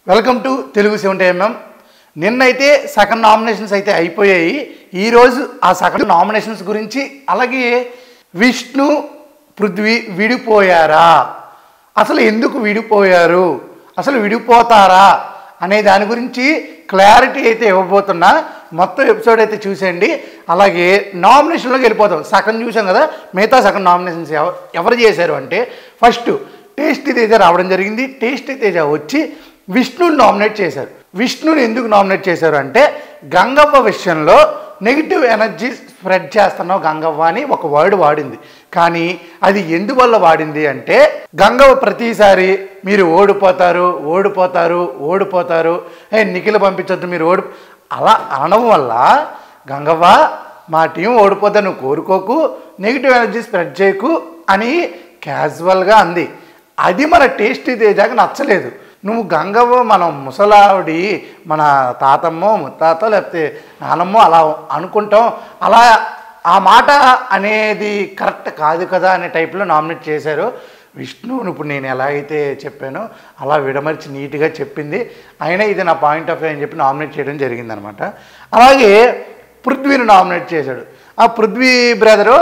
welcome to Telugu seventy MM నిన్నైతే సగం nominations అయితే అయిపోయాయి ఈరోజు ఆ సగం నామినేషన్స్ గురించి అలాగే విష్ణు పృథ్వీ విడిపోయారా అసలు ఎందుకు విడిపోయారు అసలు విడిపోతారా అనే దాని గురించి క్లారిటీ అయితే ఇవ్వబోతున్నా మొత్తం ఎపిసోడ్ అయితే చూసేయండి అలాగే నామినేషన్లోకి వెళ్ళిపోతాం సగం చూసాం కదా మిగతా సగం నామినేషన్స్ ఎవ- ఎవరు చేశారు అంటే ఫస్ట్ టేస్టీ తేజ రావడం జరిగింది టేస్టీ తేజ వచ్చి విష్ణుని నామినేట్ చేశారు విష్ణుని ఎందుకు నామినేట్ చేశారు అంటే గంగవ్వ విషయంలో నెగిటివ్ ఎనర్జీ స్ప్రెడ్ చేస్తున్నావు గంగవ్వ అని ఒక వర్డ్ వాడింది కానీ అది ఎందువల్ల వాడింది అంటే గంగవ్వ ప్రతిసారి మీరు ఓడిపోతారు ఓడిపోతారు ఓడిపోతారు ఏ నిఖిల పంపించొద్దు మీరు ఓడి అలా అనడం వల్ల గంగవ్వ మా టీం ఓడిపోద్దని నువ్వు కోరుకోకు నెగిటివ్ ఎనర్జీ స్ప్రెడ్ చేయకు అని క్యాజువల్గా అంది అది మన టేస్టీ తేజాకి నచ్చలేదు నువ్వు గంగవ్వ మనం ముసలావిడి మన తాతమ్మో ముత్తాత లేకపోతే నానమ్మో అలా అనుకుంటాం అలా ఆ మాట అనేది కరెక్ట్ కాదు కదా అనే టైప్లో నామినేట్ చేశారు విష్ణువుని ఇప్పుడు నేను ఎలా అయితే చెప్పానో అలా విడమర్చి నీట్గా చెప్పింది అయినా ఇది నా పాయింట్ ఆఫ్ వ్యూ అని చెప్పి నామినేట్ చేయడం జరిగిందనమాట అలాగే పృథ్వీని నామినేట్ చేశాడు ఆ పృథ్వీ బ్రదరు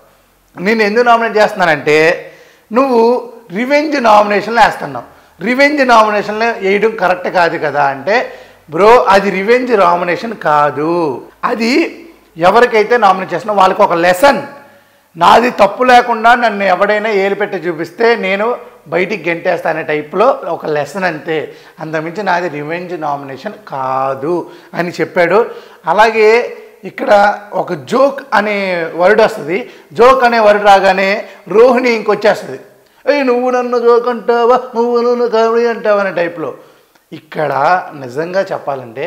నేను ఎందుకు నామినేట్ చేస్తున్నానంటే నువ్వు రివెంజ్ నామినేషన్లో వేస్తున్నావు రివెంజ్ నామినేషన్లో వేయడం కరెక్ట్ కాదు కదా అంటే బ్రో అది రివెంజ్ నామినేషన్ కాదు అది ఎవరికైతే నామినేట్ చేస్తున్నా వాళ్ళకి ఒక లెసన్ నాది తప్పు లేకుండా నన్ను ఎవడైనా ఏలు పెట్టి చూపిస్తే నేను బయటికి గెంటేస్తా అనే టైప్లో ఒక లెసన్ అంతే అంతమించి నాది రివెంజ్ నామినేషన్ కాదు అని చెప్పాడు అలాగే ఇక్కడ ఒక జోక్ అనే వర్డ్ వస్తుంది జోక్ అనే వర్డ్ రాగానే రోహిణి ఇంకొచ్చేస్తుంది ఏయ్ నువ్వు నన్ను జోక్ అంటావా నువ్వు నన్ను కామెడీ అంటావా అనే టైప్లో ఇక్కడ నిజంగా చెప్పాలంటే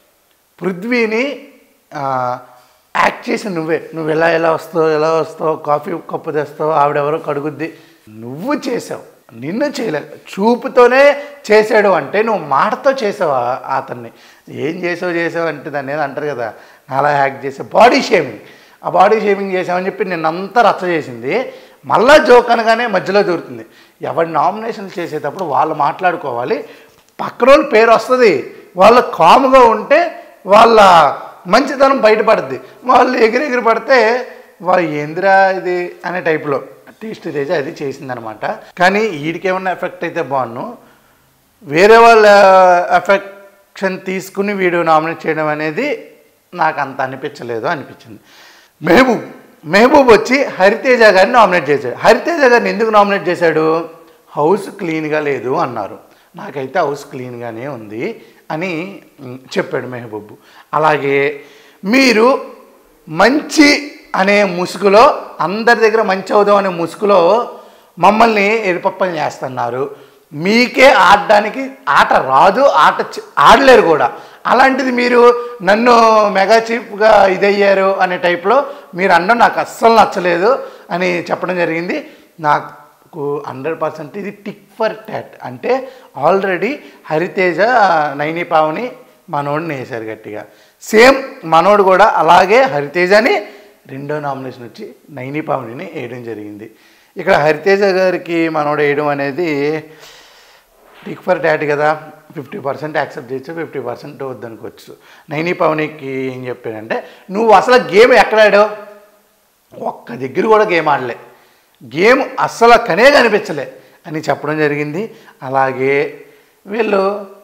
పృథ్వీని ఆ, యాక్ట్ చేసి నువ్వే నువ్వు ఎలా ఎలా వస్తావు ఎలా వస్తావు కాఫీ కప్పు తెస్తావు ఆవిడెవరో కడుగుద్ది నువ్వు చేసావు నిన్ను చేయలేదు చూపుతోనే చేసాడు అంటే నువ్వు మాటతో చేసావు ఆ- అతన్ని ఏం చేసావు చేసావు అంటే దాన్ని ఏదో అంటారు కదా అలా యాక్ట్ చేసావు బాడీ షేమింగ్ ఆ బాడీ షేమింగ్ చేసామని చెప్పి నిన్నంతా రచ్చ చేసింది మళ్ళా జోక్ అనగానే మధ్యలో దూరుతుంది ఎవరి నామినేషన్ చేసేటప్పుడు వాళ్ళు మాట్లాడుకోవాలి పక్కన వాళ్ళ పేరు వస్తుంది వాళ్ళు కామ్గా ఉంటే వాళ్ళ మంచితనం బయటపడుద్ది వాళ్ళు ఎగిరి ఎగిరి పడితే వాళ్ళు ఏందిరా ఇది అనే టైప్లో టేస్ట్ తేజ అది చేసిందనమాట కానీ వీడికేమన్నా ఎఫెక్ట్ అయితే బాగున్ను వేరే వాళ్ళ ఎఫెక్షన్ తీసుకుని వీడియో నామినేట్ చేయడం అనేది నాకు అంత అనిపించలేదు అనిపించింది మెహబూబ్ మెహబూబ్ వచ్చి హరితేజ గారిని నామినేట్ చేశాడు హరితేజ గారిని ఎందుకు నామినేట్ చేశాడు హౌస్ క్లీన్గా లేదు అన్నారు నాకైతే హౌస్ క్లీన్గానే ఉంది అని మ్, చెప్పాడు మెహబూబ్ అలాగే మీరు మంచి అనే ముసుగులో అందరి దగ్గర మంచి అవుదాం అనే ముసుగులో మమ్మల్ని ఎరిపప్పని చేస్తున్నారు మీకే ఆడడానికి ఆట రాదు ఆట చ- ఆడలేరు కూడా అలాంటిది మీరు నన్ను మెగా చీఫ్గా ఇదయ్యారు అనే టైప్లో మీరు అనడం నాకు అస్సలు నచ్చలేదు అని చెప్పడం జరిగింది నాకు హండ్రెడ్ పర్సెంట్ ఇది టిక్ ఫర్ టాట్ అంటే ఆల్రెడీ హరితేజ నైని పావని మనోడిని వేశారు గట్టిగా సేమ్ మనోడు కూడా అలాగే హరితేజని రెండో నామినేషన్ వచ్చి నైని పావనిని వేయడం జరిగింది ఇక్కడ హరితేజ గారికి మనోడు వేయడం అనేది టిక్ ఫర్ టాట్ కదా ఫిఫ్టీ పర్సెంట్ యాక్సెప్ట్ చేయొచ్చు ఫిఫ్టీ పర్సెంట్ వద్దనుకోవచ్చు నైని పవనికి ఏం చెప్పానంటే నువ్వు అసలు గేమ్ ఎక్కడ ఆడావు ఒక్క దగ్గర కూడా గేమ్ ఆడలే గేమ్ అస్సలు కనే కనిపించలే అని చెప్పడం జరిగింది అలాగే వీళ్ళు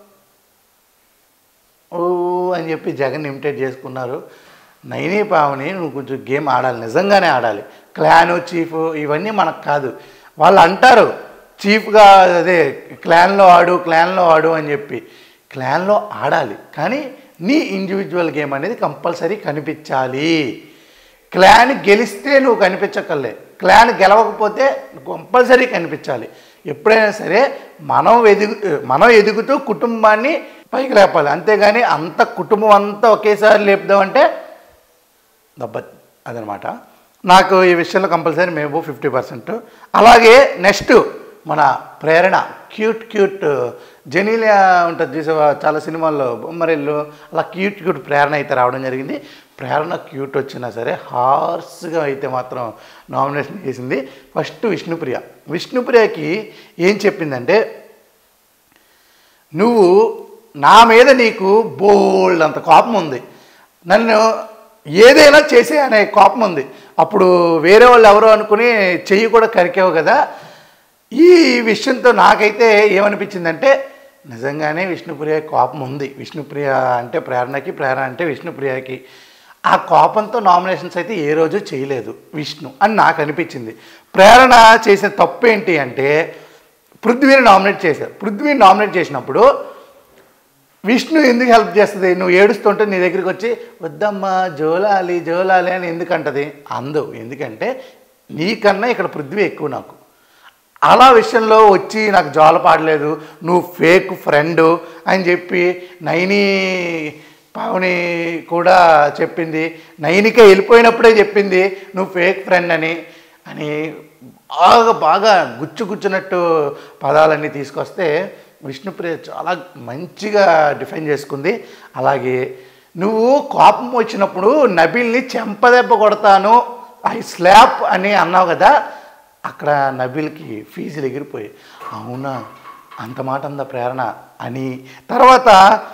ఓ అని చెప్పి జగన్ ఇమిటేట్ చేసుకున్నారు నైనీ పావని నువ్వు కొంచెం గేమ్ ఆడాలి నిజంగానే ఆడాలి క్లాను చీఫ్ ఇవన్నీ మనకు కాదు వాళ్ళు అంటారు చీఫ్గా అదే క్లాన్లో ఆడు క్లాన్లో ఆడు అని చెప్పి క్లాన్లో ఆడాలి కానీ నీ ఇండివిజువల్ గేమ్ అనేది కంపల్సరీ కనిపించాలి క్లాన్ గెలిస్తే నువ్వు కనిపించక్కర్లే క్లాన్ గెలవకపోతే కంపల్సరీ కనిపించాలి ఎప్పుడైనా సరే మనం ఎదుగు మనం ఎదుగుతూ కుటుంబాన్ని పైకి లేపాలి అంతేగాని అంత కుటుంబం అంతా ఒకేసారి లేపుదామంటే దెబ్బ అదనమాట నాకు ఈ విషయంలో కంపల్సరీ మేబో ఫిఫ్టీ పర్సెంట్ అలాగే నెక్స్ట్ మన ప్రేరణ క్యూట్ క్యూట్ జెనీలియా ఉంటుంది చూసావా చాలా సినిమాల్లో బొమ్మరిల్లు అలా క్యూట్ క్యూట్ ప్రేరణ అయితే రావడం జరిగింది ప్రేరణ క్యూట్ వచ్చినా సరే హార్స్గా అయితే మాత్రం నామినేషన్ చేసింది ఫస్ట్ విష్ణుప్రియ విష్ణుప్రియకి ఏం చెప్పిందంటే నువ్వు నా మీద నీకు బోల్డ్ అంత కోపం ఉంది నన్ను ఏదైనా చేసే అనే కోపం ఉంది అప్పుడు వేరే వాళ్ళు ఎవరో అనుకుని చెయ్యి కూడా కరికావు కదా ఈ విషయంతో నాకైతే ఏమనిపించిందంటే నిజంగానే విష్ణుప్రియ కోపం ఉంది విష్ణుప్రియ అంటే ప్రేరణకి ప్రేరణ అంటే విష్ణుప్రియకి ఆ కోపంతో నామినేషన్స్ అయితే ఏ రోజు చేయలేదు విష్ణు అని నాకు అనిపించింది ప్రేరణ చేసిన తప్పు ఏంటి అంటే పృథ్వీని నామినేట్ చేశారు పృథ్వీని నామినేట్ చేసినప్పుడు విష్ణు ఎందుకు హెల్ప్ చేస్తుంది నువ్వు ఏడుస్తుంటే నీ దగ్గరికి వచ్చి వద్దమ్మా జోలాలి జోలాలి అని ఎందుకు అంటది అందు ఎందుకంటే నీకన్నా ఇక్కడ పృథ్వీ ఎక్కువ నాకు అలా విషయంలో వచ్చి నాకు జోల పాడలేదు నువ్వు ఫేక్ ఫ్రెండ్ అని చెప్పి నైని పావని కూడా చెప్పింది నైనిక వెళ్ళిపోయినప్పుడే చెప్పింది నువ్వు ఫేక్ ఫ్రెండ్ అని అని బాగా బాగా గుచ్చు గుచ్చినట్టు పదాలన్నీ తీసుకొస్తే విష్ణుప్రియ చాలా మంచిగా డిఫైన్ చేసుకుంది అలాగే నువ్వు కోపం వచ్చినప్పుడు నబిల్ని చెంపదెబ్బ కొడతాను ఐ స్లాప్ అని అన్నావు కదా అక్కడ నబిల్కి ఫీజులు ఎగిరిపోయి అవునా అంత మాట అందా ప్రేరణ అని తర్వాత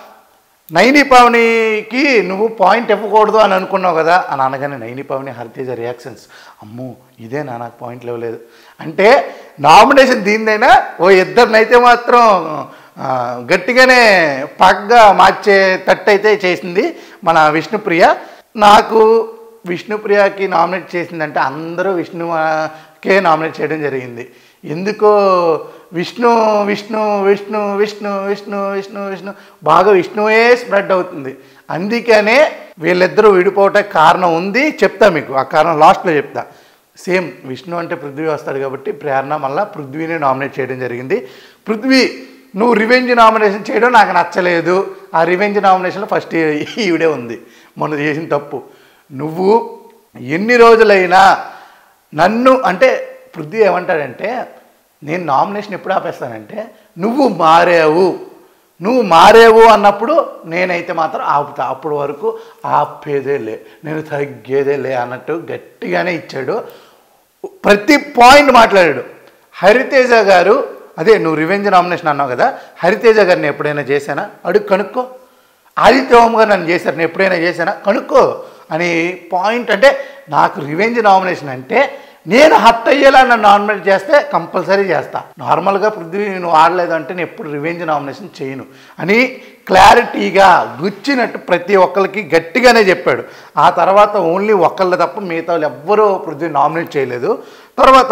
నైని పావనికి నువ్వు పాయింట్ ఇవ్వకూడదు అని అనుకున్నావు కదా అని అనగానే నైని పావని హరితేజ రియాక్షన్స్ అమ్మో ఇదేనా నాకు పాయింట్లు ఇవ్వలేదు అంటే నామినేషన్ దీనిదైనా ఓ ఇద్దరినైతే మాత్రం ఆ, గట్టిగానే పగ్గా మార్చే తట్టు అయితే చేసింది మన విష్ణుప్రియ నాకు విష్ణుప్రియకి నామినేట్ చేసిందంటే అందరూ విష్ణుకే నామినేట్ చేయడం జరిగింది ఎందుకో విష్ణు విష్ణు విష్ణు విష్ణు విష్ణు విష్ణు విష్ణు బాగా విష్ణువే స్ప్రెడ్ అవుతుంది అందుకనే వీళ్ళిద్దరూ విడిపోవటానికి కారణం ఉంది చెప్తా మీకు ఆ కారణం లాస్ట్లో చెప్తా సేమ్ విష్ణు అంటే పృథ్వీ వస్తాడు కాబట్టి ప్రేరణ మళ్ళీ పృథ్వీని నామినేట్ చేయడం జరిగింది పృథ్వీ నువ్వు రివెంజ్ నామినేషన్ చేయడం నాకు నచ్చలేదు ఆ రివెంజ్ నామినేషన్లో ఫస్ట్ ఈవిడే ఉంది మొన్న చేసిన తప్పు నువ్వు ఎన్ని రోజులైనా నన్ను అంటే పృథ్వీ ఏమంటాడంటే నేను నామినేషన్ ఎప్పుడు ఆపేస్తానంటే నువ్వు మారావు నువ్వు మారేవు అన్నప్పుడు నేనైతే మాత్రం ఆపుతా అప్పటి వరకు ఆపేదే లే నేను తగ్గేదే లే అన్నట్టు గట్టిగానే ఇచ్చాడు ప్రతి పాయింట్ మాట్లాడాడు హరితేజ గారు అదే నువ్వు రివెంజ్ నామినేషన్ అన్నావు కదా హరితేజ గారిని ఎప్పుడైనా చేశానా అడుగు కనుక్కో ఆదిత్య ఓం గారు నన్ను చేశారు నేను ఎప్పుడైనా చేశానా కనుక్కో అని పాయింట్ అంటే నాకు రివెంజ్ నామినేషన్ అంటే నేను హట్ అయ్యేలా నన్ను నామినేట్ చేస్తే కంపల్సరీ చేస్తా నార్మల్గా పృథ్వీ నువ్వు ఆడలేదు అంటే నేను ఎప్పుడు రివెంజ్ నామినేషన్ చేయను అని క్లారిటీగా గుచ్చినట్టు ప్రతి ఒక్కరికి గట్టిగానే చెప్పాడు ఆ తర్వాత ఓన్లీ ఒక్కళ్ళు తప్ప మిగతా వాళ్ళు ఎవ్వరూ పృథ్వీ నామినేట్ చేయలేదు తర్వాత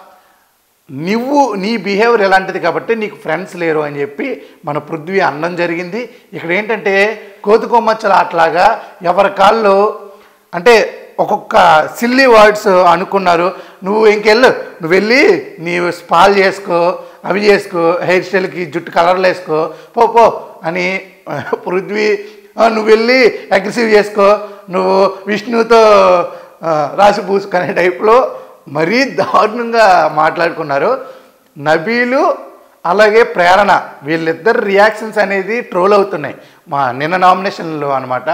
నువ్వు నీ బిహేవియర్ ఎలాంటిది కాబట్టి నీకు ఫ్రెండ్స్ లేరు అని చెప్పి మన పృథ్వీ అన్నం జరిగింది ఇక్కడ ఏంటంటే కోతుకొమ్మచ్చల అట్లాగా ఎవరి కాళ్ళు అంటే ఒక్కొక్క సిల్లీ వర్డ్స్ అనుకున్నారు నువ్వు ఇంకెళ్ళు నువ్వు వెళ్ళి నీవు స్పాల్ చేసుకో అవి చేసుకో హెయిర్ స్టైల్కి జుట్టు కలర్లు వేసుకో పో పో అని పృథ్వీ "ఆ, నువ్వు వెళ్ళి అగ్రెసివ్ చేసుకో నువ్వు విష్ణుతో ఆ, రాసి పూసుకునే టైప్లో మరీ దారుణంగా మాట్లాడుకున్నారు నబీలు అలాగే ప్రేరణ వీళ్ళిద్దరు రియాక్షన్స్ అనేది ట్రోల్ అవుతున్నాయి మా నిన్న నామినేషన్లో అనమాట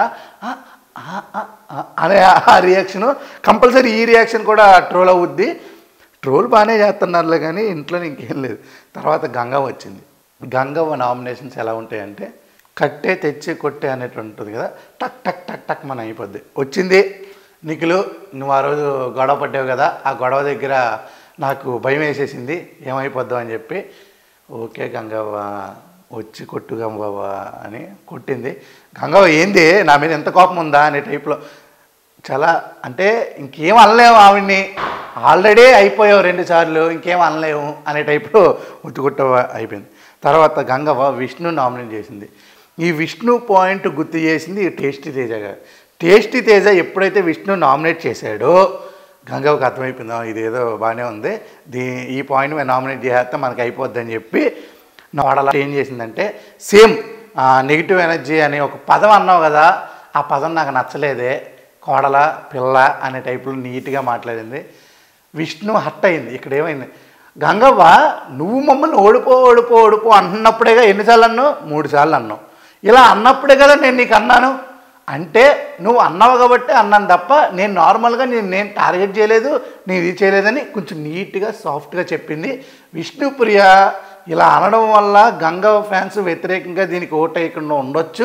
అనే ఆ రియాక్షన్ కంపల్సరీ ఈ రియాక్షన్ కూడా ట్రోల్ అవుద్ది ట్రోల్ బాగానే చేస్తున్నారులే కానీ ఇంట్లో ఇంకేం లేదు తర్వాత గంగవ్వ వచ్చింది గంగవ్వ నామినేషన్స్ ఎలా ఉంటాయంటే కట్టే తెచ్చి కొట్టే అనేటు ఉంటుంది కదా టక్ టక్ టక్ టక్ మన అయిపోద్ది వచ్చింది నిఖిలు నువ్వు ఆ రోజు గొడవ పడ్డావు కదా ఆ గొడవ దగ్గర నాకు భయం వేసేసింది ఏమైపోద్దాం అని చెప్పి ఓకే గంగవ్వ వచ్చి కొట్టు గంగవ్వ అని కొట్టింది గంగవ్వ ఏంది నా మీద ఎంత కోపం ఉందా అనే టైప్లో చాలా అంటే ఇంకేం అనలేము ఆవిడ్ని ఆల్రెడీ అయిపోయావు రెండు సార్లు ఇంకేం అనలేము అనే టైప్లో ఉత్తుకుట్ట అయిపోయింది తర్వాత గంగవ్వ విష్ణు నామినేట్ చేసింది ఈ విష్ణు పాయింట్ గుర్తు చేసింది ఈ టేస్టీ తేజ గారు టేస్టీ తేజ ఎప్పుడైతే విష్ణు నామినేట్ చేశాడో గంగవ్వకి అర్థమైపోయింది "ఆ, ఇదేదో బాగానే ఉంది దీ ఈ పాయింట్ మేము నామినేట్ చేస్తే మనకి అయిపోద్ది అని చెప్పి నా వాడలా ఏం చేసిందంటే సేమ్ నెగిటివ్ ఎనర్జీ అని ఒక పదం అన్నావు కదా ఆ పదం నాకు నచ్చలేదే కోడల పిల్ల అనే టైపులో నీట్గా మాట్లాడింది విష్ణు హట్ అయింది ఇక్కడ ఏమైంది గంగవ్వ నువ్వు మమ్మల్ని ఓడిపో ఓడిపో ఓడిపో అంటున్నప్పుడేగా ఎన్నిసార్లు అన్నావు మూడు సార్లు అన్నావు ఇలా అన్నప్పుడే కదా నేను నీకు అన్నాను అంటే నువ్వు అన్నావు కాబట్టి అన్నాను తప్ప నేను నార్మల్గా నేను నేను టార్గెట్ చేయలేదు నేను ఇది చేయలేదని కొంచెం నీట్గా సాఫ్ట్గా చెప్పింది విష్ణుప్రియ ఇలా అనడం వల్ల గంగా ఫ్యాన్స్ వ్యతిరేకంగా దీనికి ఓటేయకుండా ఉండొచ్చు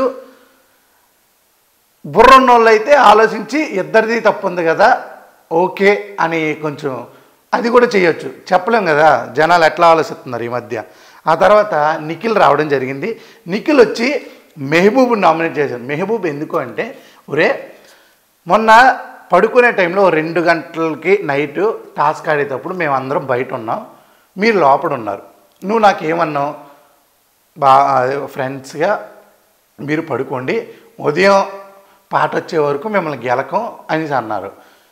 బుర్రన్నోళ్ళు అయితే ఆలోచించి ఇద్దరిది తప్పు ఉంది కదా ఓకే అని కొంచెం అది కూడా చేయొచ్చు చెప్పలేం కదా జనాలు ఎట్లా ఆలోచిస్తున్నారు ఈ మధ్య ఆ తర్వాత నిఖిల్ రావడం జరిగింది నిఖిల్ వచ్చి మెహబూబ్ నామినేట్ చేశారు మెహబూబ్ ఎందుకు అంటే ఒరే మొన్న పడుకునే టైంలో ఓ రెండు గంటలకి నైట్ టాస్క్ ఆడేటప్పుడు మేము అందరం బయట ఉన్నాం మీరు లోపల ఉన్నారు నువ్వు నాకేమన్నావు బా అదే ఫ్రెండ్స్గా మీరు పడుకోండి ఉదయం పాట వచ్చే వరకు మిమ్మల్ని గెలకం అనేసి అన్నారు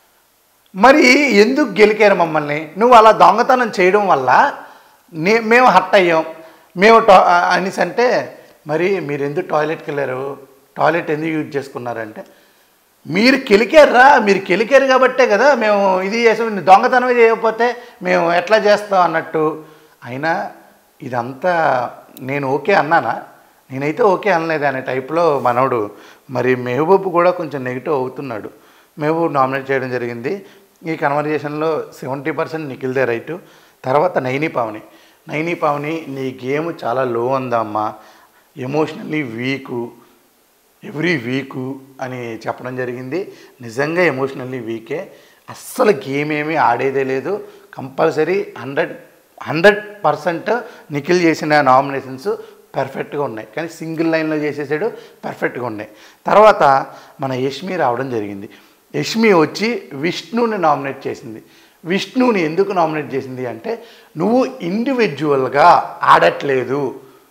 మరి ఎందుకు గెలికారు మమ్మల్ని నువ్వు అలా దొంగతనం చేయడం వల్ల నే మేము హట్ అయ్యాం మేము టా అనేసి అంటే మరి మీరు ఎందుకు టాయిలెట్కి వెళ్ళారు టాయిలెట్ ఎందుకు యూజ్ చేసుకున్నారంటే మీరు కెలికారా మీరు కెలికారు కాబట్టే కదా మేము ఇది చేసాం దొంగతనం చేయకపోతే మేము ఎట్లా చేస్తాం అన్నట్టు అయినా ఇదంతా నేను ఓకే అన్నానా నేనైతే ఓకే అనలేదు అనే టైప్లో మనోడు మరి మెహబూబ్ కూడా కొంచెం నెగిటివ్ అవుతున్నాడు మెహబూబ్ నామినేట్ చేయడం జరిగింది ఈ కన్వర్జేషన్లో సెవెంటీ పర్సెంట్ నిఖిల్దే రైటు తర్వాత నైని పావని నైని పావని నీ గేమ్ చాలా లో ఉందమ్మా ఎమోషనల్లీ వీకు ఎవ్రీ వీకు అని చెప్పడం జరిగింది నిజంగా ఎమోషనల్లీ వీకే అస్సలు గేమ్ ఏమీ ఆడేదే లేదు compulsory hundred hundred percent Nikhil చేసిన నామినేషన్స్ పర్ఫెక్ట్గా ఉన్నాయి కానీ సింగిల్ లైన్లో చేసేసాడు పర్ఫెక్ట్గా ఉన్నాయి తర్వాత మన యష్మి రావడం జరిగింది యష్మి వచ్చి విష్ణుని నామినేట్ చేసింది విష్ణుని ఎందుకు నామినేట్ చేసింది అంటే నువ్వు ఇండివిజువల్గా ఆడట్లేదు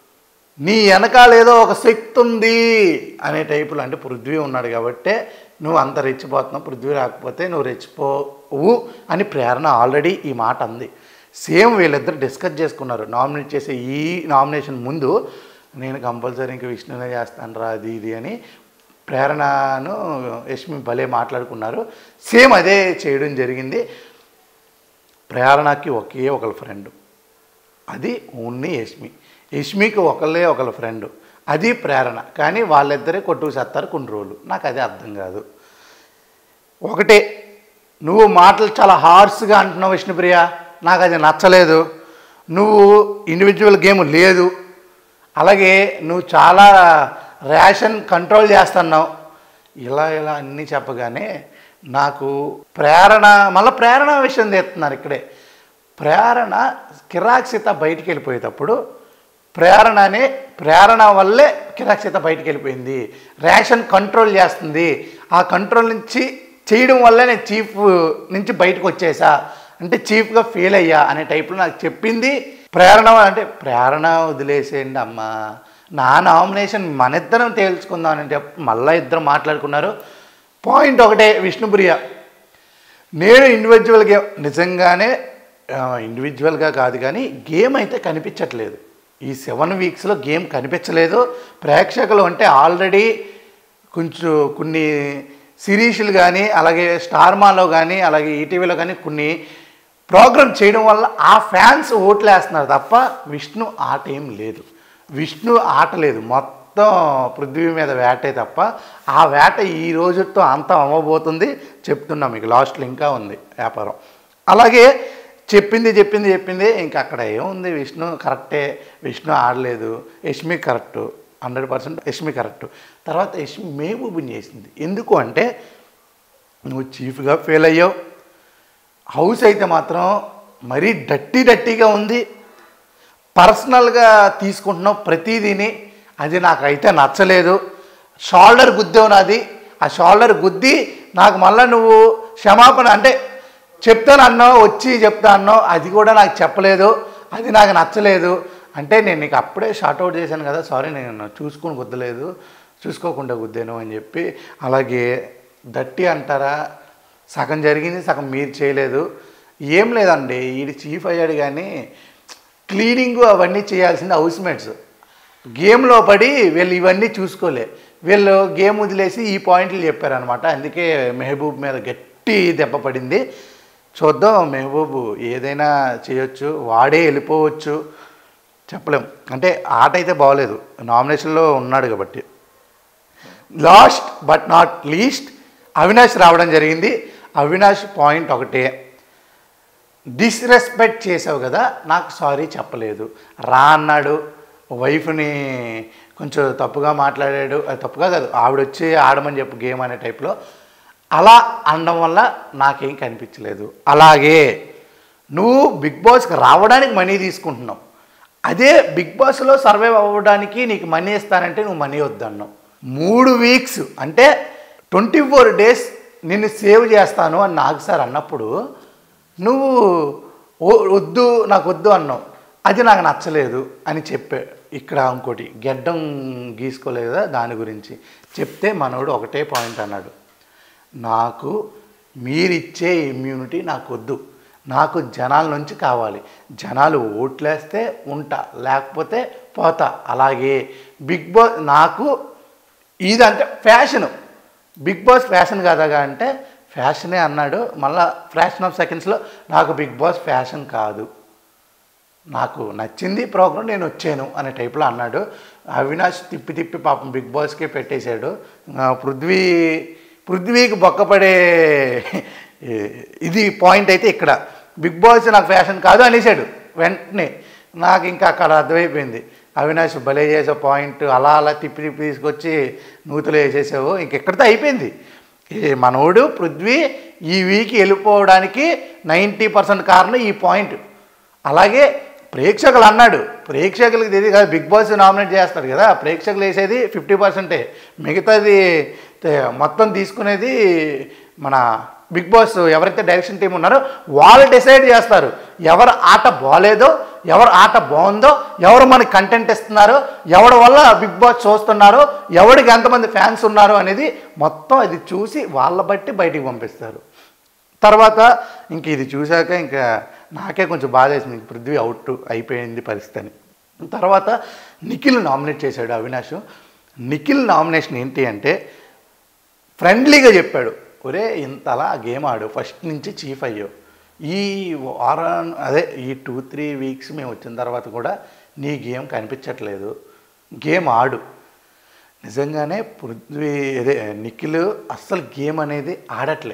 నీ వెనకాల ఏదో ఒక శక్తి ఉంది అనే టైపులో అంటే పృథ్వీ ఉన్నాడు కాబట్టే నువ్వు అంత రెచ్చిపోతున్నావు పృథ్వీ రాకపోతే నువ్వు రెచ్చిపోవు అని ప్రేరణ ఆల్రెడీ ఈ మాట అంది సేమ్ వీళ్ళిద్దరు డిస్కస్ చేసుకున్నారు నామినేట్ చేసే ఈ నామినేషన్ ముందు నేను కంపల్సరీ ఇంకా విష్ణునే చేస్తాను రా అది ఇది అని ప్రేరణను యష్మి భలే మాట్లాడుకున్నారు సేమ్ అదే చేయడం జరిగింది ప్రేరణకి ఒకే ఒకళ్ళ ఫ్రెండ్ అది ఓన్లీ యష్మి యష్మికి ఒకళ్ళే ఒకళ్ళ ఫ్రెండ్ అది ప్రేరణ కానీ వాళ్ళిద్దరే కొట్టుకు చేస్తారు కొన్ని రోజులు నాకు అదే అర్థం కాదు ఒకటే నువ్వు మాటలు చాలా హార్స్గా అంటున్నావు విష్ణుప్రియ నాకు అది నచ్చలేదు నువ్వు ఇండివిజువల్ గేమ్ లేదు అలాగే నువ్వు చాలా రేషన్ కంట్రోల్ చేస్తున్నావు ఇలా ఇలా అన్నీ చెప్పగానే నాకు ప్రేరణ మళ్ళీ ప్రేరణ విషయం తెస్తున్నారు ఇక్కడే ప్రేరణ కిరాక్సిత బయటికి వెళ్ళిపోయేటప్పుడు ప్రేరణనే ప్రేరణ వల్లే కిరాక్సిత బయటికి వెళ్ళిపోయింది రేషన్ కంట్రోల్ చేస్తుంది ఆ కంట్రోల్ నుంచి చేయడం వల్లే నేను చీఫ్ నుంచి బయటకు వచ్చేసా అంటే చీఫ్గా ఫెయిల్ అయ్యా అనే టైప్లో నాకు చెప్పింది ప్రేరణ అంటే ప్రేరణ వదిలేసేయండి అమ్మా నా నామినేషన్ మన ఇద్దరం తేల్చుకుందాం అని చెప్పి మళ్ళీ ఇద్దరు మాట్లాడుకున్నారు పాయింట్ ఒకటే విష్ణుప్రియ నేను ఇండివిజువల్ గేమ్ నిజంగానే ఇండివిజువల్గా కాదు కానీ గేమ్ అయితే కనిపించట్లేదు ఈ సెవెన్ వీక్స్లో గేమ్ కనిపించలేదు ప్రేక్షకులు అంటే ఆల్రెడీ కొంచెం కొన్ని సిరీస్లు కానీ అలాగే స్టార్మాలో కానీ అలాగే ఈటీవీలో కానీ కొన్ని ప్రోగ్రామ్ చేయడం వల్ల ఆ ఫ్యాన్స్ ఓట్లు వేస్తున్నారు తప్ప విష్ణు ఆట ఏం లేదు విష్ణు ఆట లేదు మొత్తం పృథ్వీ మీద వేటే తప్ప ఆ వేట ఈ రోజుతో అంతం అవ్వబోతుంది చెప్తున్నా మీకు లాస్ట్లో ఇంకా ఉంది వ్యాపారం అలాగే చెప్పింది చెప్పింది చెప్పింది ఇంకా అక్కడ ఏముంది విష్ణు కరెక్టే విష్ణు ఆడలేదు Yashmi correct hundred percent Yashmi correct తర్వాత యష్మి మేబూబుని చేసింది ఎందుకు అంటే నువ్వు చీఫ్గా ఫెయిల్ అయ్యావు హౌస్ అయితే మాత్రం మరీ డట్టి డట్టిగా ఉంది పర్సనల్గా తీసుకుంటున్నావు ప్రతిదీని అది నాకైతే నచ్చలేదు షోల్డర్ గుద్దేవు నాది ఆ షోల్డర్ గుద్ది నాకు మళ్ళీ నువ్వు క్షమాపణ అంటే చెప్తాను అన్నావు వచ్చి చెప్తా అన్నావు అది కూడా నాకు చెప్పలేదు అది నాకు నచ్చలేదు అంటే నేను నీకు అప్పుడే షార్ట్ అవుట్ చేశాను కదా సారీ నేను చూసుకుని గుద్దలేదు చూసుకోకుండా గుద్దాను అని చెప్పి అలాగే దట్టి అంటారా సగం జరిగింది సగం మీరు చేయలేదు ఏం లేదండి ఈడు చీఫ్ అయ్యాడు కానీ క్లీనింగ్ అవన్నీ చేయాల్సింది హౌస్ మేట్స్ గేమ్లో పడి వీళ్ళు ఇవన్నీ చూసుకోలే వీళ్ళు గేమ్ వదిలేసి ఈ పాయింట్లు చెప్పారనమాట అందుకే మెహబూబ్ మీద గట్టి దెబ్బ పడింది చూద్దాం మెహబూబ్ ఏదైనా చేయొచ్చు వాడే వెళ్ళిపోవచ్చు చెప్పలేం అంటే ఆట అయితే బాగోలేదు నామినేషన్లో ఉన్నాడు కాబట్టి last but not least Avinash రావడం జరిగింది అవినాష్ పాయింట్ ఒకటే డిస్రెస్పెక్ట్ చేసావు కదా నాకు సారీ చెప్పలేదు రా అన్నాడు వైఫ్ని కొంచెం తప్పుగా మాట్లాడాడు అది తప్పుగా కాదు ఆవిడ వచ్చి ఆడమని చెప్పు గేమ్ అనే టైప్లో అలా అనడం వల్ల నాకేం కనిపించలేదు అలాగే నువ్వు బిగ్ బాస్కి రావడానికి మనీ తీసుకుంటున్నావు అదే బిగ్ బాస్లో సర్వైవ్ అవ్వడానికి నీకు మనీ ఇస్తానంటే నువ్వు మనీ వద్దన్నావు మూడు వీక్స్ అంటే ట్వంటీ ఫోర్ డేస్ నిన్ను సేవ్ చేస్తాను అని నాకు సార్ అన్నప్పుడు నువ్వు "ఓ- వద్దు నాకు వద్దు అన్నావు అది నాకు నచ్చలేదు అని చెప్పే ఇక్కడ ఇంకోటి గెడ్డం గీసుకోలేదు కదా దాని గురించి చెప్తే మనోడు ఒకటే పాయింట్ అన్నాడు నాకు మీరిచ్చే ఇమ్యూనిటీ నాకు వద్దు నాకు జనాల నుంచి కావాలి జనాలు ఓట్లేస్తే ఉంటా లేకపోతే పోతా అలాగే బిగ్ బాస్ నాకు ఇదంటే ఫ్యాషను బిగ్ బాస్ ఫ్యాషన్ కాదగా అంటే ఫ్యాషనే అన్నాడు మళ్ళా ఫ్రాక్షన్ ఆఫ్ సెకండ్స్లో నాకు బిగ్ బాస్ ఫ్యాషన్ కాదు నాకు నచ్చింది ప్రోగ్రాం నేను వచ్చాను అనే టైప్లో అన్నాడు అవినాష్ తిప్పి తిప్పి పాపం బిగ్ బాస్కే పెట్టేశాడు ఆ, పృథ్వీ పృథ్వీకి బొక్కపడే ఇది పాయింట్ అయితే ఇక్కడ బిగ్ బాస్ నాకు ఫ్యాషన్ కాదు అనేసాడు వెంటనే నాకు ఇంకా అక్కడ అర్థమైపోయింది అవినాష్ భలే చేసే పాయింట్ అలా అలా తిప్పి తిప్పి తీసుకొచ్చి నూతులు వేసేసావు ఇంకెక్కడితో అయిపోయింది ఈ మనోడు పృథ్వీ ఈ వీక్ వెళ్ళిపోవడానికి నైంటీ పర్సెంట్ కారణం ఈ పాయింట్ అలాగే ప్రేక్షకులు అన్నాడు ప్రేక్షకులకి తెలియదు కదా బిగ్ బాస్ నామినేట్ చేస్తాడు కదా ప్రేక్షకులు వేసేది ఫిఫ్టీ పర్సెంటే మిగతాది తే- మొత్తం తీసుకునేది మన బిగ్ బాస్ ఎవరైతే డైరెక్షన్ టీం ఉన్నారో వాళ్ళు డిసైడ్ చేస్తారు ఎవరు ఆట బాగాలేదో ఎవరు ఆట బాగుందో ఎవరు మనకి కంటెంట్ ఇస్తున్నారో ఎవరి వల్ల బిగ్ బాస్ చూస్తున్నారో ఎవరికి ఎంతమంది ఫ్యాన్స్ ఉన్నారో అనేది మొత్తం అది చూసి వాళ్ళ బట్టి బయటికి పంపిస్తారు తర్వాత ఇంక ఇది చూశాక ఇంకా నాకే కొంచెం బాధ వేసింది ఇంక పృథ్వీ అవుట్ అయిపోయింది పరిస్థితి అని తర్వాత నిఖిల్ నామినేట్ చేశాడు అవినాష్ నిఖిల్ నామినేషన్ ఏంటి అంటే ఫ్రెండ్లీగా చెప్పాడు ఒరే ఇంతలా గేమ్ ఆడు ఫస్ట్ నుంచి చీఫ్ అయ్యావు ఈ వారం అదే ఈ టూ త్రీ వీక్స్ మేము వచ్చిన తర్వాత కూడా నీ గేమ్ కనిపించట్లేదు గేమ్ ఆడు నిజంగానే పృథ్వీ అదే నిఖిల్ అస్సలు గేమ్ అనేది ఆడట్లే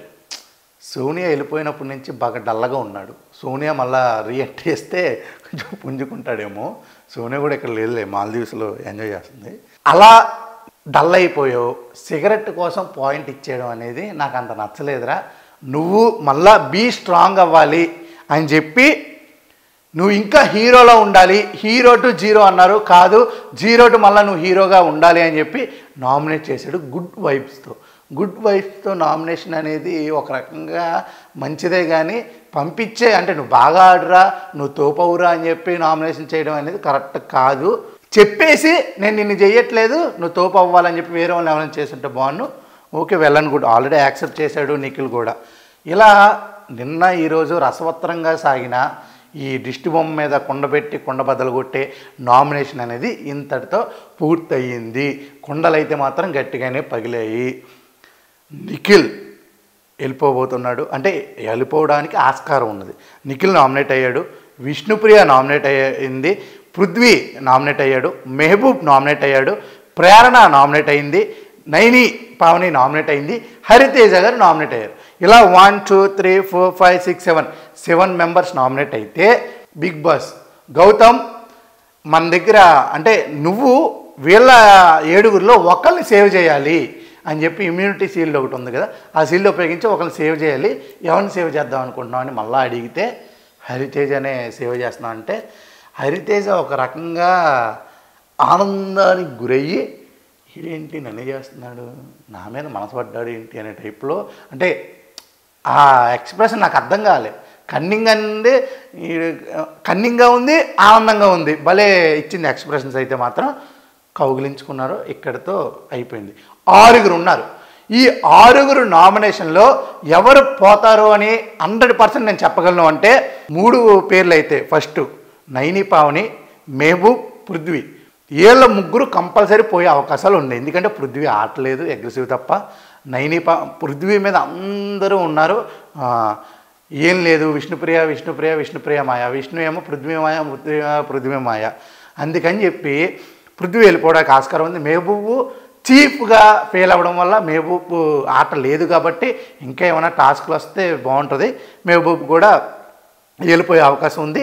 సోనియా వెళ్ళిపోయినప్పటి నుంచి బాగా డల్లగా ఉన్నాడు సోనియా మళ్ళా రీఎంట్రీ చేస్తే కొంచెం పుంజుకుంటాడేమో సోనియా కూడా ఇక్కడ లేదులే మాల్దీవ్స్లో ఎంజాయ్ చేస్తుంది అలా డల్ అయిపోయావు సిగరెట్ కోసం పాయింట్ ఇచ్చేయడం అనేది నాకు అంత నచ్చలేదురా నువ్వు మళ్ళా బీ స్ట్రాంగ్ అవ్వాలి అని చెప్పి నువ్వు ఇంకా హీరోలో ఉండాలి హీరో టు జీరో అన్నారు కాదు జీరో టు మళ్ళీ నువ్వు హీరోగా ఉండాలి అని చెప్పి నామినేట్ చేశాడు గుడ్ వైబ్స్తో గుడ్ వైబ్స్తో నామినేషన్ అనేది ఒక రకంగా మంచిదే కానీ పంపించే అంటే నువ్వు బాగా ఆడురా నువ్వు తోపవురా అని చెప్పి నామినేషన్ చేయడం అనేది కరెక్ట్ కాదు చెప్పేసి నేను నిన్ను చేయట్లేదు నువ్వు తోపు అవ్వాలని చెప్పి వేరే వాళ్ళు ఎవరైనా చేస్తుంటే బాగున్ను ఓకే వెళ్ళను గుడ్ ఆల్రెడీ యాక్సెప్ట్ చేశాడు నిఖిల్ కూడా ఇలా నిన్న ఈరోజు రసవత్తరంగా సాగిన ఈ దిష్టి బొమ్మ మీద కుండబెట్టి కుండ బద్దలు కొట్టే నామినేషన్ అనేది ఇంతటితో పూర్తయింది కుండలైతే మాత్రం గట్టిగానే పగిలాయి నిఖిల్ వెళ్ళిపోబోతున్నాడు అంటే వెళ్ళిపోవడానికి ఆస్కారం ఉన్నది నిఖిల్ నామినేట్ అయ్యాడు విష్ణుప్రియ నామినేట్ అయ్యింది పృథ్వీ నామినేట్ అయ్యాడు మెహబూబ్ నామినేట్ అయ్యాడు ప్రేరణ నామినేట్ అయింది నైని పావని నామినేట్ అయింది హరితేజ గారు నామినేట్ అయ్యారు ఇలా one two three four five six seven seven members nominate అయితే బిగ్ బాస్ గౌతమ్ మన దగ్గర అంటే నువ్వు వీళ్ళ ఏడుగురిలో ఒకరిని సేవ్ చేయాలి అని చెప్పి ఇమ్యూనిటీ సీల్డ్ ఒకటి ఉంది కదా ఆ సీల్డ్ ఉపయోగించి ఒకరిని సేవ్ చేయాలి ఎవరిని సేవ్ చేద్దాం అనుకుంటున్నాం అని మళ్ళీ అడిగితే హరితేజ్ అనే సేవ్ చేస్తున్నాం అంటే హరితేజ ఒక రకంగా ఆనందానికి గురయ్యి ఇదేంటి నన్ను చేస్తున్నాడు నా మీద మనసు పడ్డాడు ఏంటి అనే టైప్లో అంటే ఆ ఎక్స్ప్రెషన్ నాకు అర్థం కాలే కన్నింగ్ అంటే కన్నింగ్గా ఉంది ఆనందంగా ఉంది భలే ఇచ్చింది ఎక్స్ప్రెషన్స్ అయితే మాత్రం కౌగిలించుకున్నారు ఇక్కడితో అయిపోయింది ఆరుగురు ఉన్నారు ఈ ఆరుగురు నామినేషన్లో ఎవరు పోతారు అని హండ్రెడ్ పర్సెంట్ నేను చెప్పగలను అంటే మూడు పేర్లు అయితే ఫస్ట్ నైని పావని మెహబూబ్ పృథ్వీ వీళ్ళ ముగ్గురు కంపల్సరీ పోయే అవకాశాలు ఉన్నాయి ఎందుకంటే పృథ్వీ ఆటలేదు అగ్రెసివ్ తప్ప నైని పా పృథ్వీ మీద అందరూ ఉన్నారు ఆ, ఏం లేదు విష్ణుప్రియ విష్ణుప్రియ విష్ణుప్రియ మాయ విష్ణు ఏమో పృథ్వీ మాయ పృథ్వీ పృథ్వీ మాయ అందుకని చెప్పి పృథ్వీ వెళ్ళిపోవడానికి ఆస్కారం ఉంది మెహబూబు చీఫ్గా ఫెయిల్ అవ్వడం వల్ల మెహబూబ్ ఆట లేదు కాబట్టి ఇంకా ఏమైనా టాస్క్లు వస్తే బాగుంటుంది మెహబూబ్ కూడా వెళ్ళిపోయే అవకాశం ఉంది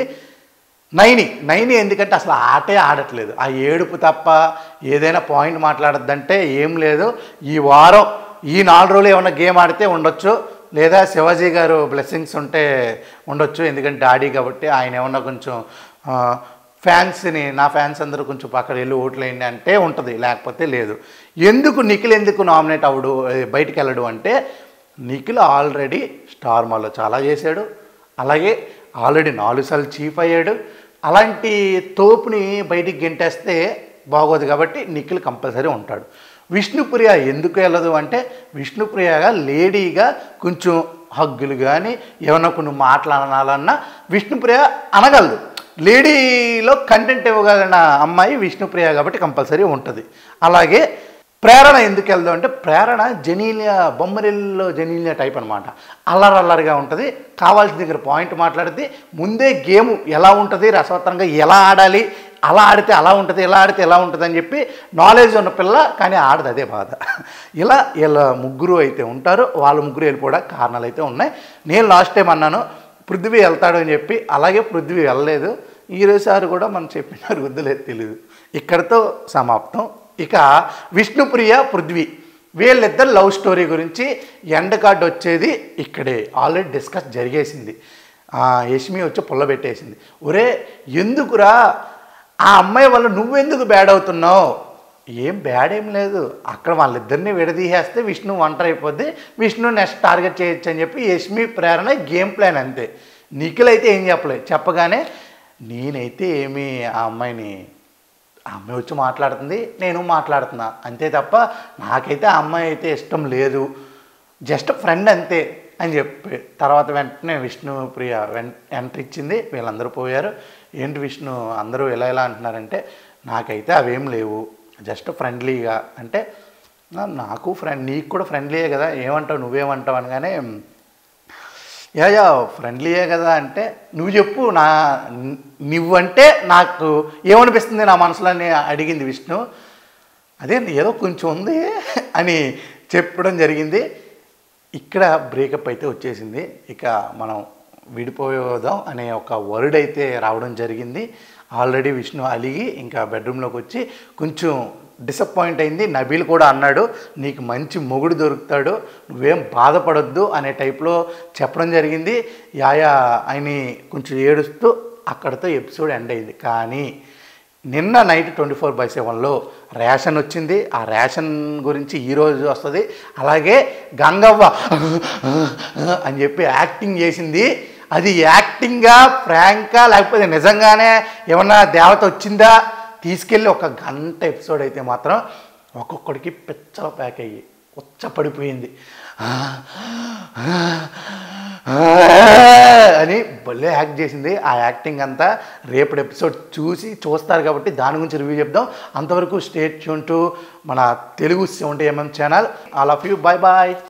నైని నైని ఎందుకంటే అసలు ఆటే ఆడట్లేదు ఆ ఏడుపు తప్ప ఏదైనా పాయింట్ మాట్లాడద్దంటే ఏం లేదు ఈ వారం ఈ నాలుగు రోజులు ఏమైనా గేమ్ ఆడితే ఉండొచ్చు లేదా శివాజీ గారు బ్లెస్సింగ్స్ ఉంటే ఉండొచ్చు ఎందుకంటే డాడీ కాబట్టి ఆయన ఏమన్నా కొంచెం ఆ, ఫ్యాన్స్ని నా ఫ్యాన్స్ అందరూ కొంచెం పక్కన వెళ్ళి ఓట్లు వేయండి అంటే ఉంటుంది లేకపోతే లేదు ఎందుకు నిఖిల్ ఎందుకు నామినేట్ అవ్వడు ఏ, బయటికి వెళ్ళడు అంటే నిఖిల్ ఆల్రెడీ స్టార్ మాల్లో చాలా చేశాడు అలాగే ఆల్రెడీ నాలుగు సార్లు చీఫ్ అయ్యాడు అలాంటి తోపుని బయటికి గెంటేస్తే బాగోదు కాబట్టి నిఖిల్ కంపల్సరీ ఉంటాడు విష్ణుప్రియ ఎందుకు వెళ్ళదు అంటే విష్ణుప్రియగా లేడీగా కొంచెం హగ్గులు కానీ ఏమన్నా కొన్ని మాట్లాడాలన్నా విష్ణుప్రియ అనగలదు లేడీలో కంటెంట్ ఇవ్వగలిగిన అమ్మాయి విష్ణుప్రియ కాబట్టి కంపల్సరీ ఉంటుంది అలాగే ప్రేరణ ఎందుకు వెళ్దాం అంటే ప్రేరణ జనీలియా బొమ్మరిల్లో జనీలియా టైప్ అనమాట అల్లరల్లరిగా ఉంటుంది కావాల్సిన దగ్గర పాయింట్ మాట్లాడితే ముందే గేమ్ ఎలా ఉంటుంది రసవత్తరంగా ఎలా ఆడాలి అలా ఆడితే అలా ఉంటుంది ఇలా ఆడితే ఎలా ఉంటుంది అని చెప్పి నాలెడ్జ్ ఉన్న పిల్ల కానీ ఆడదు అదే బాధ ఇలా ఇలా ముగ్గురు అయితే ఉంటారు వాళ్ళ ముగ్గురు వెళ్ళిపోవడానికి కారణాలు అయితే ఉన్నాయి నేను లాస్ట్ టైం అన్నాను పృథ్వీ వెళ్తాడు అని చెప్పి అలాగే పృథ్వీ వెళ్ళలేదు ఈరోసారి కూడా మనం చెప్పినారు వద్దులేదు తెలియదు ఇక్కడితో సమాప్తం ఇక విష్ణుప్రియ పృథ్వీ వీళ్ళిద్దరు లవ్ స్టోరీ గురించి ఎండ్ కార్డ్ వచ్చేది ఇక్కడే ఆల్రెడీ డిస్కస్ జరిగేసింది ఆ, యష్మి వచ్చి పుల్ల పెట్టేసింది ఒరే ఎందుకురా ఆ అమ్మాయి వల్ల నువ్వెందుకు బ్యాడ్ అవుతున్నావు ఏం బ్యాడ్ ఏం లేదు అక్కడ వాళ్ళిద్దరిని విడదీసేస్తే విష్ణు ఒంటరి అయిపోద్ది విష్ణు నెక్స్ట్ టార్గెట్ చేయొచ్చు అని చెప్పి యష్మి ప్రేరణ గేమ్ ప్లాన్ అంతే నిఖిల్ అయితే ఏం చెప్పలేదు చెప్పగానే నేనైతే ఏమీ ఆ అమ్మాయిని ఆ అమ్మాయి వచ్చి మాట్లాడుతుంది నేను మాట్లాడుతున్నా అంతే తప్ప నాకైతే ఆ అమ్మాయి అయితే ఇష్టం లేదు జస్ట్ ఫ్రెండ్ అంతే అని చెప్పి తర్వాత వెంటనే విష్ణు ప్రియ వెన్ ఎంట్రీ ఇచ్చింది వీళ్ళందరూ పోయారు ఏంటి విష్ణు అందరూ ఎలా ఎలా అంటున్నారంటే నాకైతే అవేం లేవు జస్ట్ ఫ్రెండ్లీగా అంటే "నా- నాకు ఫ్రెండ్ నీకు కూడా ఫ్రెండ్లీయే కదా ఏమంటావు నువ్వేమంటావు అనగానే యా యా ఫ్రెండ్లీయే కదా అంటే నువ్వు చెప్పు నా నువ్వంటే నాకు ఏమనిపిస్తుంది నా మనసులో అని అడిగింది విష్ణు అదే ఏదో కొంచెం ఉంది అని చెప్పడం జరిగింది ఇక్కడ బ్రేకప్ అయితే వచ్చేసింది ఇక మనం విడిపోదాం అనే ఒక వర్డ్ అయితే రావడం జరిగింది ఆల్రెడీ విష్ణు అలిగి ఇంకా బెడ్రూమ్లోకి వచ్చి కొంచెం డిసప్పాయింట్ అయింది నబీల్ కూడా అన్నాడు నీకు మంచి మొగుడు దొరుకుతాడు నువ్వేం బాధపడొద్దు అనే టైప్లో చెప్పడం జరిగింది యాయా ఆయన్ని కొంచెం ఏడుస్తూ అక్కడితో ఎపిసోడ్ ఎండ్ అయింది కానీ నిన్న నైట్ ట్వంటీ ఫోర్ బై సెవెన్లో రేషన్ వచ్చింది ఆ రేషన్ గురించి ఈరోజు వస్తుంది అలాగే గంగవ్వ అని చెప్పి యాక్టింగ్ చేసింది అది యాక్టింగా ఫ్రాంకా లేకపోతే నిజంగానే ఏమన్నా దేవత వచ్చిందా తీసుకెళ్ళి ఒక గంట ఎపిసోడ్ అయితే మాత్రం ఒక్కొక్కడికి పిచ్చల ప్యాక్ అయ్యి ఉచ్చ పడిపోయింది అని భలే యాక్ట్ చేసింది ఆ యాక్టింగ్ అంతా రేపటి ఎపిసోడ్ చూసి చూస్తారు కాబట్టి దాని గురించి రివ్యూ చెప్దాం అంతవరకు స్టేట్ ట్యూన్ టు మన Telugu seventy MM channel all of you bye bye